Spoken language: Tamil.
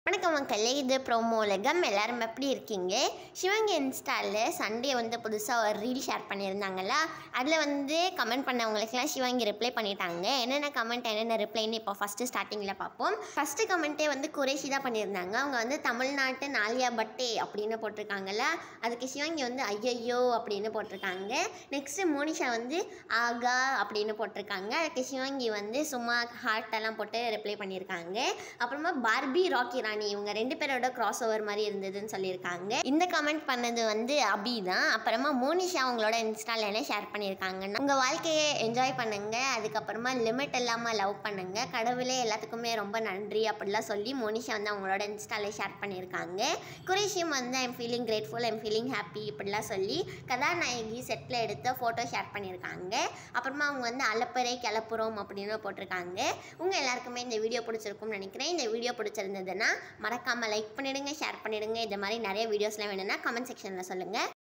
வணக்கம் மக்களே இது ப்ரோமோ உலகம் எல்லாரும் எப்படி இருக்கீங்க சிவங்க இன்ஸ்டாவில் சண்டே வந்து புதுசாக ஒரு ரீல் ஷேர் பண்ணியிருந்தாங்களா அதில் வந்து கமெண்ட் பண்ணவங்களுக்குலாம் சிவங்கி ரிப்ளை பண்ணிட்டாங்க என்னென்ன கமெண்ட் என்னென்ன ரிப்ளைன்னு இப்போ ஃபஸ்ட்டு ஸ்டார்டிங்கில் பார்ப்போம் ஃபஸ்ட்டு கமெண்ட்டே வந்து குறைஷி தான் பண்ணியிருந்தாங்க அவங்க வந்து தமிழ்நாட்டு நாலியா பட்டே அப்படின்னு போட்டிருக்காங்கல்ல அதுக்கு சிவங்கி வந்து ஐயையோ அப்படின்னு போட்டிருக்காங்க நெக்ஸ்ட்டு மோனிஷா வந்து ஆகா அப்படின்னு போட்டிருக்காங்க அதுக்கு சிவங்கி வந்து சும்மா ஹார்ட் எல்லாம் போட்டு ரிப்ளை பண்ணியிருக்காங்க அப்புறமா பார்பி ராக்கி ராணி இவங்க ரெண்டு பேரோட கிராஸ் ஓவர் மாதிரி இருந்ததுன்னு சொல்லியிருக்காங்க இந்த கமெண்ட் பண்ணது வந்து அபி தான் அப்புறமா மோனிஷா அவங்களோட இன்ஸ்டால என்ன ஷேர் பண்ணியிருக்காங்கன்னா உங்கள் வாழ்க்கையை என்ஜாய் பண்ணுங்க அதுக்கப்புறமா லிமிட் இல்லாமல் லவ் பண்ணுங்க கடவுளே எல்லாத்துக்குமே ரொம்ப நன்றி அப்படிலாம் சொல்லி மோனிஷா வந்து அவங்களோட இன்ஸ்டால ஷேர் பண்ணியிருக்காங்க குரேஷியம் வந்து I'm feeling grateful I'm feeling happy இப்படிலாம் சொல்லி கதாநாயகி செட்டில் எடுத்த ஃபோட்டோ ஷேர் பண்ணியிருக்காங்க அப்புறமா அவங்க வந்து அலப்பறை கிளப்புறோம் அப்படின்னு போட்டிருக்காங்க உங்கள் எல்லாருக்குமே இந்த வீடியோ பிடிச்சிருக்கும்னு நினைக்கிறேன் இந்த வீடியோ பிடிச்சிருந்ததுன்னா மறக்காமல் லைக் பண்ணிடுங்க ஷேர் பண்ணிடுங்க இது மாதிரி நிறைய வீடியோஸ்லாம் வேணும்னா கமெண்ட் செக்ஷனில் சொல்லுங்கள்